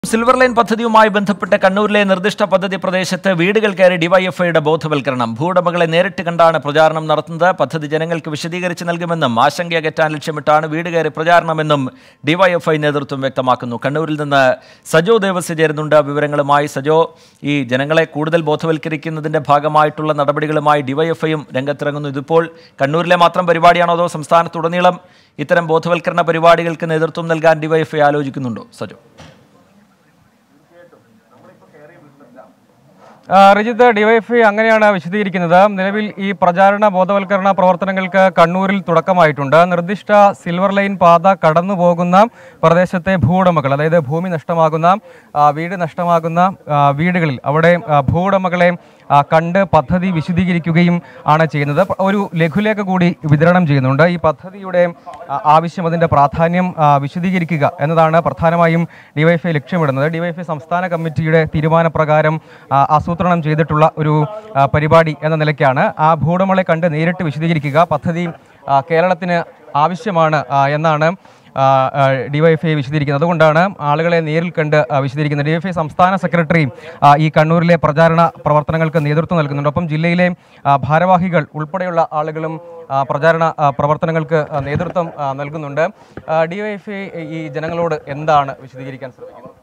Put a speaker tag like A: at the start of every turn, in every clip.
A: silver line പദ്ധതിയുമായി ബന്ധപ്പെട്ട് കണ്ണൂരിലെ നിർദ്ദിഷ്ട പദ്ധതി പ്രദേശത്ത് വീടുകൾ കയറി ഡിവൈഎഫ്ഐയുടെ ബോധവൽക്കരണം ഭൂവുടമകളെ നേരിട്ട് കണ്ടാണ് പ്രചാരണം നടത്തുന്നത് പദ്ധതി ജനങ്ങൾക്ക് വിശദീകരിച്ച് നൽകുമെന്നും ആശങ്കയകറ്റാൻ ലക്ഷ്യമിട്ടാണ് വീട് കയറി പ്രചാരണമെന്നും ഡിവൈഎഫ്ഐ നേതൃത്വം വ്യക്തമാക്കുന്നു കണ്ണൂരിൽ നിന്ന് സജോ ദേവസ്യ ചേരുന്നുണ്ട് വിവരങ്ങളുമായി സജോ ഈ ജനങ്ങളെ കൂടുതൽ ബോധവൽക്കരിക്കുന്നതിന്റെ ഭാഗമായിട്ടുള്ള നടപടികളുമായി ഡിവൈഎഫ്ഐയും രംഗത്തിറങ്ങുന്നു ഇതിപ്പോൾ കണ്ണൂരിലെ മാത്രം പരിപാടിയാണോ അതോ സംസ്ഥാനത്തുടനീളം ഇത്തരം ബോധവൽക്കരണ പരിപാടികൾക്ക് നേതൃത്വം നൽകാൻ ഡിവൈഎഫ്ഐ ആലോചിക്കുന്നുണ്ടോ സജോ
B: ആ, റിജിത്ത് ഡിവൈഎഫ്ഐ അങ്ങനെയാണ് വിശദീകരിക്കുന്നത് നിലവിൽ ഈ പ്രചാരണ ബോധവൽക്കരണ പ്രവർത്തനങ്ങൾക്ക് കണ്ണൂരിൽ തുടക്കമായിട്ടുണ്ട് നിർദ്ദിഷ്ട സിൽവർ ലൈൻ പാത കടന്നു പോകുന്ന പ്രദേശത്തെ ഭൂവുടമകൾ അതായത് ഭൂമി നഷ്ടമാകുന്ന ആ, വീട് നഷ്ടമാകുന്ന ആ, വീടുകളിൽ അവിടെ ആ, ഭൂവുടമകളെ ആ, കണ്ട് പദ്ധതി വിശദീകരിക്കുകയും ആണ് ചെയ്യുന്നത് പ- ഒരു ലഘുലേഖ കൂടി വിതരണം ചെയ്യുന്നുണ്ട് ഈ പദ്ധതിയുടെ ആ, ആവശ്യം അതിൻ്റെ പ്രാധാന്യം ആ, വിശദീകരിക്കുക എന്നതാണ് പ്രധാനമായും ഡിവൈഎഫ്ഐ ലക്ഷ്യമിടുന്നത് ഡിവൈഎഫ്ഐ സംസ്ഥാന കമ്മിറ്റിയുടെ തീരുമാനപ്രകാരം ആ, ആസൂത്രണം ചെയ്തിട്ടുള്ള ഒരു ആ, പരിപാടി എന്ന നിലയ്ക്കാണ് ആ ഭൂവുടമകളെ കണ്ട് നേരിട്ട് വിശദീകരിക്കുക പദ്ധതി ആ, കേരളത്തിന് ആവശ്യമാണ് ആ, എന്നാണ് ഡിവൈഎഫ്ഐ വിശദീകരിക്കുന്നത് അതുകൊണ്ടാണ് ആളുകളെ നേരിൽ കണ്ട് ആ, വിശദീകരിക്കുന്നത് ഡിവൈഎഫ്ഐ സംസ്ഥാന സെക്രട്ടറി ആ, ഈ കണ്ണൂരിലെ പ്രചാരണ പ്രവർത്തനങ്ങൾക്ക് നേതൃത്വം നൽകുന്നുണ്ട് ഒപ്പം ജില്ലയിലെ ആ, ഭാരവാഹികൾ ഉൾപ്പെടെയുള്ള ആളുകളും ആ, പ്രചാരണ ആ, പ്രവർത്തനങ്ങൾക്ക് ആ, നേതൃത്വം ആ, നൽകുന്നുണ്ട് ഡിവൈഎഫ്ഐ ഈ ജനങ്ങളോട് എന്താണ് വിശദീകരിക്കാൻ ശ്രമിക്കുന്നത്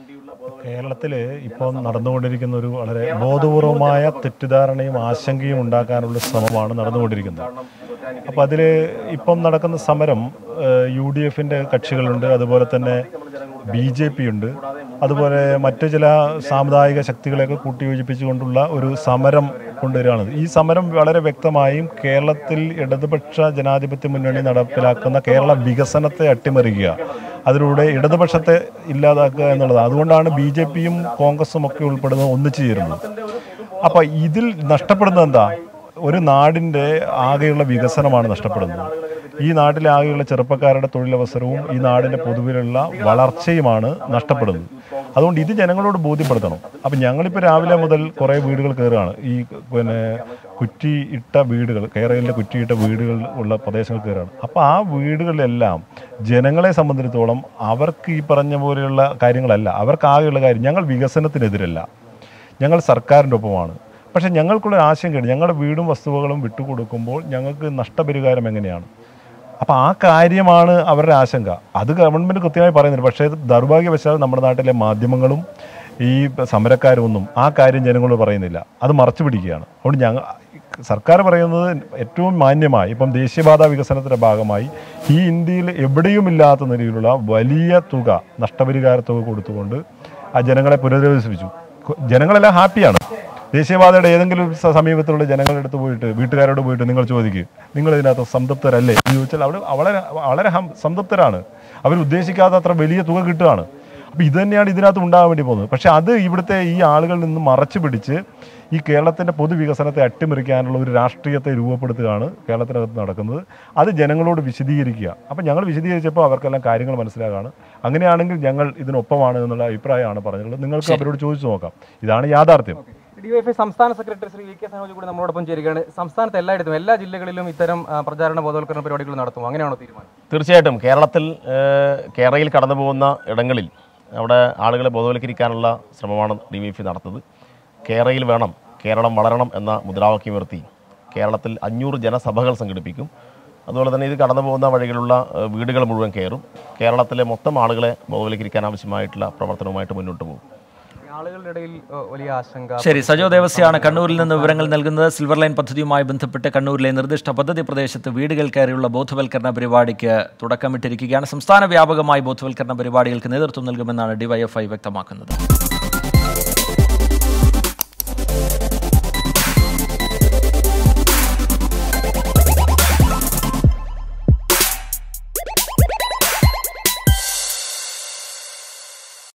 C: കേരളത്തിൽ ഇപ്പം നടന്നുകൊണ്ടിരിക്കുന്ന ഒരു വളരെ ബോധപൂർവമായ തെറ്റിദ്ധാരണയും ആശങ്കയും ഉണ്ടാക്കാനുള്ള ശ്രമമാണ് നടന്നുകൊണ്ടിരിക്കുന്നത് അപ്പോൾ അതിൽ ഇപ്പം നടക്കുന്ന സമരം യു ഡി എഫിൻ്റെ കക്ഷികളുണ്ട് അതുപോലെ തന്നെ ബി ജെ പി ഉണ്ട് അതുപോലെ മറ്റു ചില സാമുദായിക ശക്തികളെയൊക്കെ കൂട്ടിയോജിപ്പിച്ചുകൊണ്ടുള്ള ഒരു സമരം കൊണ്ടുവരികയാണ് ഈ സമരം വളരെ വ്യക്തമായും കേരളത്തിൽ ഇടതുപക്ഷ ജനാധിപത്യ മുന്നണി നടപ്പിലാക്കുന്ന കേരള വികസനത്തെ അട്ടിമറിക്കുക അതിലൂടെ ഇടതുപക്ഷത്തെ ഇല്ലാതാക്കുക എന്നുള്ളതാണ് അതുകൊണ്ടാണ് ബി ജെ പിയും കോൺഗ്രസും ഒക്കെ ഉൾപ്പെടുന്നത് ഒന്നിച്ചു ചേരുന്നത് അപ്പോൾ ഇതിൽ നഷ്ടപ്പെടുന്നത് എന്താ ഒരു നാടിൻ്റെ ആകെയുള്ള വികസനമാണ് നഷ്ടപ്പെടുന്നത് ഈ നാട്ടിലെ ആകെയുള്ള ചെറുപ്പക്കാരുടെ തൊഴിലവസരവും ഈ നാടിൻ്റെ പൊതുവിലുള്ള വളർച്ചയുമാണ് നഷ്ടപ്പെടുന്നത് അതുകൊണ്ട് ഇത് ജനങ്ങളോട് ബോധ്യപ്പെടുത്തണം അപ്പം ഞങ്ങളിപ്പോൾ രാവിലെ മുതൽ കുറേ വീടുകൾ കയറുകയാണ് ഈ പിന്നെ കുറ്റി ഇട്ട വീടുകൾ കേരളയിലെ കുറ്റിയിട്ട വീടുകൾ ഉള്ള പ്രദേശങ്ങൾ കയറുകയാണ് അപ്പോൾ ആ വീടുകളിലെല്ലാം ജനങ്ങളെ സംബന്ധിച്ചിടത്തോളം അവർക്ക് ഈ പറഞ്ഞ പോലെയുള്ള കാര്യങ്ങളല്ല അവർക്ക് ആകെയുള്ള കാര്യം ഞങ്ങൾ വികസനത്തിനെതിരല്ല ഞങ്ങൾ സർക്കാരിൻ്റെ ഒപ്പമാണ് പക്ഷേ ഞങ്ങൾക്കുള്ള ആശങ്കയുണ്ട് ഞങ്ങളുടെ വീടും വസ്തുവകളും വിട്ടുകൊടുക്കുമ്പോൾ ഞങ്ങൾക്ക് നഷ്ടപരിഹാരം എങ്ങനെയാണ് അപ്പോൾ ആ കാര്യമാണ് അവരുടെ ആശങ്ക അത് ഗവൺമെൻറ് കൃത്യമായി പറയുന്നുണ്ട് പക്ഷേ ഇത് ദൗർഭാഗ്യവശാൽ നമ്മുടെ നാട്ടിലെ മാധ്യമങ്ങളും ഈ സമരക്കാരൊന്നും ആ കാര്യം ജനങ്ങളോട് പറയുന്നില്ല അത് മറച്ചു പിടിക്കുകയാണ് അതുകൊണ്ട് ഞങ്ങൾ സർക്കാർ പറയുന്നത് ഏറ്റവും മാന്യമായി ഇപ്പം ദേശീയപാത വികസനത്തിൻ്റെ ഭാഗമായി ഈ ഇന്ത്യയിൽ എവിടെയും ഇല്ലാത്ത നിലയിലുള്ള വലിയ തുക നഷ്ടപരിഹാര തുക കൊടുത്തുകൊണ്ട് ആ ജനങ്ങളെ പുനരധിവസിപ്പിച്ചു കൊ- ജനങ്ങളെല്ലാം ഹാപ്പിയാണ് ദേശീയപാതയുടെ ഏതെങ്കിലും ഒരു സ- സമീപത്തുള്ള ജനങ്ങളുടെ അടുത്ത് പോയിട്ട് വീട്ടുകാരോട് പോയിട്ട് നിങ്ങൾ ചോദിക്കുക നിങ്ങൾ ഇതിനകത്ത് സംതൃപ്തരല്ലേ എന്ന് ചോദിച്ചാൽ അവിടെ വളരെ വളരെ ഹം- സംതൃപ്തരാണ് അവർ ഉദ്ദേശിക്കാത്ത അത്ര വലിയ തുക കിട്ടുകയാണ് അപ്പോൾ ഇത് തന്നെയാണ് ഇതിനകത്ത് ഉണ്ടാകാൻ വേണ്ടി പോകുന്നത് പക്ഷേ അത് ഇവിടുത്തെ ഈ ആളുകളിൽ നിന്ന് മറച്ചു പിടിച്ച് ഈ കേരളത്തിൻ്റെ പൊതുവികസനത്തെ അട്ടിമറിക്കാനുള്ള ഒരു രാഷ്ട്രീയത്തെ രൂപപ്പെടുത്തുകയാണ് കേരളത്തിനകത്ത് നടക്കുന്നത് അത് ജനങ്ങളോട് വിശദീകരിക്കുക അപ്പം ഞങ്ങൾ വിശദീകരിച്ചപ്പോൾ അവർക്കെല്ലാം കാര്യങ്ങൾ മനസ്സിലാകാണ് അങ്ങനെയാണെങ്കിൽ ഞങ്ങൾ ഇതിനൊപ്പമാണ് എന്നുള്ള അഭിപ്രായമാണ് പറഞ്ഞിട്ടുള്ളത് നിങ്ങൾക്ക് അവരോട് ചോദിച്ചു നോക്കാം ഇതാണ് യാഥാർത്ഥ്യം
B: ഡിവൈഎഫ്ഐ സംസ്ഥാന secretary Shri V K Sanoj കൂടി നമ്മളോടൊപ്പം ചേരുകയാണ് സംസ്ഥാനത്ത് എല്ലായിടത്തും എല്ലാ ജില്ലകളിലും ഇത്തരം ആ, പ്രചാരണ ബോധവൽക്കരണ പരിപാടികൾ നടത്തും അങ്ങനെയാണോ തീരുമാനം
D: തീർച്ചയായിട്ടും കേരളത്തിൽ ഏഹ്, കേരളയിൽ കടന്നു പോകുന്ന ഇടങ്ങളിൽ അവിടെ ആളുകളെ ബോധവൽക്കരിക്കാനുള്ള ശ്രമമാണ് ഡി വി എഫ് നടത്തുന്നത് കേരളയിൽ വേണം കേരളം വളരണം എന്ന മുദ്രാവാക്യം ഉയർത്തി കേരളത്തിൽ അഞ്ഞൂറ് ജനസഭകൾ സംഘടിപ്പിക്കും അതുപോലെ തന്നെ ഇത് കടന്നു പോകുന്ന വഴികളുള്ള ഏഹ്, വീടുകൾ മുഴുവൻ കയറും കേരളത്തിലെ മൊത്തം ആളുകളെ ബോധവൽക്കരിക്കാൻ ആവശ്യമായിട്ടുള്ള പ്രവർത്തനവുമായിട്ട് മുന്നോട്ട് പോകും
B: ആളുകളുടെ ഇടയിൽ ആ, വലിയ ആശങ്ക
A: ശരി സജോ ദേവസ്യാണ് കണ്ണൂരിൽ നിന്ന് വിവരങ്ങൾ നൽകുന്നത് സിൽവർ ലൈൻ പദ്ധതിയുമായി ബന്ധപ്പെട്ട് കണ്ണൂരിലെ നിർദ്ദിഷ്ട പദ്ധതി പ്രദേശത്ത് വീടുകൾ കയറിയുള്ള ബോധവൽക്കരണ പരിപാടിക്ക് തുടക്കമിട്ടിരിക്കുകയാണ് സംസ്ഥാന വ്യാപകമായി ബോധവൽക്കരണ പരിപാടികൾക്ക് നേതൃത്വം നൽകുമെന്നാണ് ഡിവൈഎഫ്ഐ വ്യക്തമാക്കുന്നത്